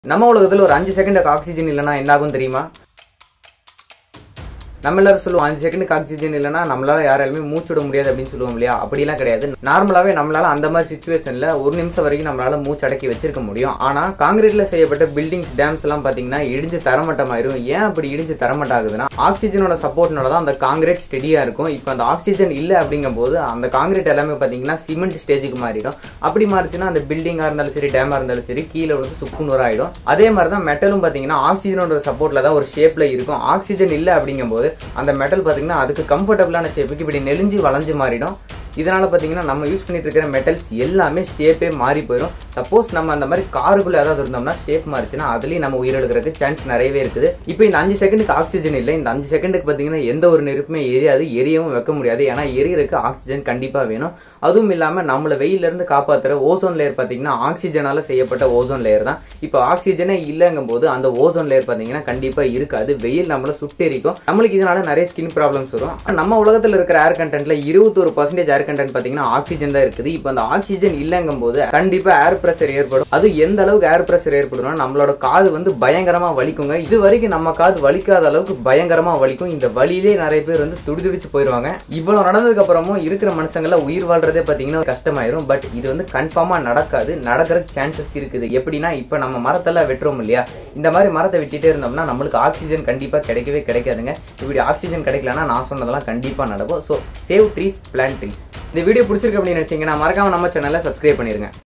நம்ம உலகத்துல ஒரு அஞ்சு செகண்டுக்கு ஆக்சிஜன் இல்லைன்னா என்ன ஆகும் தெரியுமா நம்ம எல்லாரும் சொல்லுவோம் அஞ்சு செகண்டுக்கு ஆக்சிஜன் இல்லைன்னா நம்மளால யாராலுமே மூச்சு விட முடியாது அப்படின்னு சொல்லுவோம் இல்லையா அப்படிலாம் கிடையாது நார்மலாவே நம்மளால அந்த மாதிரி சுச்சுவேஷன்ல ஒரு நிமிஷம் வரைக்கும் நம்மளால மூச்சு அடக்கி வச்சிருக்க முடியும் ஆனா காங்கிரீட்ல செய்யப்பட்ட பில்டிங்ஸ் டேம்ஸ் எல்லாம் பாத்தீங்கன்னா இடிஞ்சு தரமட்டமாயிரும் ஏன் அப்படி இடிஞ்சு தரமட்டாகுதுன்னா ஆக்சிஜனோட சப்போர்ட்னால தான் அந்த காங்கிரீட் ஸ்டெடியா இருக்கும் இப்போ அந்த ஆக்சிஜன் இல்ல அப்படிங்கும் போது அந்த காங்கிரீட் எல்லாமே பாத்தீங்கன்னா சிமெண்ட் ஸ்டேஜுக்கு மாறிடும் அப்படி மாறிச்சுன்னா அந்த பில்டிங்கா இருந்தாலும் சரி டேமா இருந்தாலும் சரி கீழே வந்து சுக்குநூறு ஆயிடும் அதே மாதிரி தான் மெட்டலும் பாத்தீங்கன்னா ஆக்சிஜனோட சப்போர்ட்ல தான் ஒரு ஷேப்ல இருக்கும் ஆக்சிஜன் இல்ல அப்படிங்கும்போது அந்த மெட்டல் பாத்தீங்கன்னா அதுக்கு கம்ஃபர்டபுளான ஷேப்புக்கு இப்படி நெளிஞ்சு வளைஞ்சு மாறிடும் இதனால பாத்தீங்கன்னா நம்ம யூஸ் பண்ணிட்டு இருக்கிற மெட்டல்ஸ் எல்லாமே ஷேப்பே மாறி போயிடும் சப்போஸ் நம்ம அந்த மாதிரி காருக்குள்ள ஏதாவது இருந்தோம்னா ஷேப் மாறிச்சுன்னா அதுலயும் நம்ம உயிரிழக்கிறதுக்கு சான்ஸ் நிறையவே இருக்குது இப்போ இந்த அஞ்சு செகண்டுக்கு ஆக்சிஜன் இல்லை இந்த அஞ்சு செகண்டுக்கு பாத்தீங்கன்னா எந்த ஒரு நெருப்புமே எரியாது எரியவும் வைக்க முடியாது ஏன்னா எரியறதுக்கு ஆக்சிஜன் கண்டிப்பா வேணும் அதுவும் இல்லாம நம்மள வெயில இருந்து காப்பாத்துற ஓசோன் லேயர் பாத்தீங்கன்னா ஆக்சிஜனால செய்யப்பட்ட ஓசோன் லேயர் தான் இப்போ ஆக்சிஜனே இல்லங்கும் போது அந்த ஓசோன் லேயர் பாத்தீங்கன்னா கண்டிப்பா இருக்காது வெயில் நம்மள சுட்டெரிக்கும் நம்மளுக்கு இதனால நிறைய ஸ்கின் ப்ராப்ளம்ஸ் வரும் ஆனா, நம்ம உலகத்துல இருக்கிற ஏர் கண்டென்ட்ல இருபத்தொரு பர்சன்டேஜ் ஏர் கண்டென்ட் பாத்தீங்கன்னா ஆக்சிஜன் தான் இருக்குது இப்போ அந்த ஆக்சிஜன் இல்லங்கும் போது கண்டிப்பா ஏர் பிரஷர் ஏற்படும் அது எந்த அளவுக்கு ஏர் பிரஷர் ஏற்படும்னா நம்மளோட காது வந்து பயங்கரமா வலிக்குங்க இது வரைக்கும் நம்ம காது வலிக்காத அளவுக்கு பயங்கரமா வலிக்கும் இந்த வலியிலே நிறைய பேர் வந்து துடிதுடிச்சு போயிருவாங்க இவ்வளவு நடந்ததுக்கு அப்புறமும் இருக்கிற மனுஷங்கள உயிர் வாழ்றதே பாத்தீங்கன்னா கஷ்டமாயிரும் பட் இது வந்து கன்ஃபார்மா நடக்காது நடக்கிற சான்சஸ் இருக்குது எப்படின்னா இப்ப நம்ம மரத்தெல்லாம் வெட்டுறோம் இல்லையா இந்த மாதிரி மரத்தை வெட்டிட்டே இருந்தோம்னா நம்மளுக்கு ஆக்சிஜன் கண்டிப்பா கிடைக்கவே கிடைக்காதுங்க இப்படி ஆக்சிஜன் கிடைக்கலன்னா நான் சொன்னதெல்லாம் கண்டிப்பா நடக்கும் so save trees plan trees இந்த வீடியோ பிடிச்சிருக்கு அப்படின்னு நினைச்சீங்கன்னா மறக்காம நம்ம சேனலை சப்ஸ்கிரைப் பண்ணிருங்க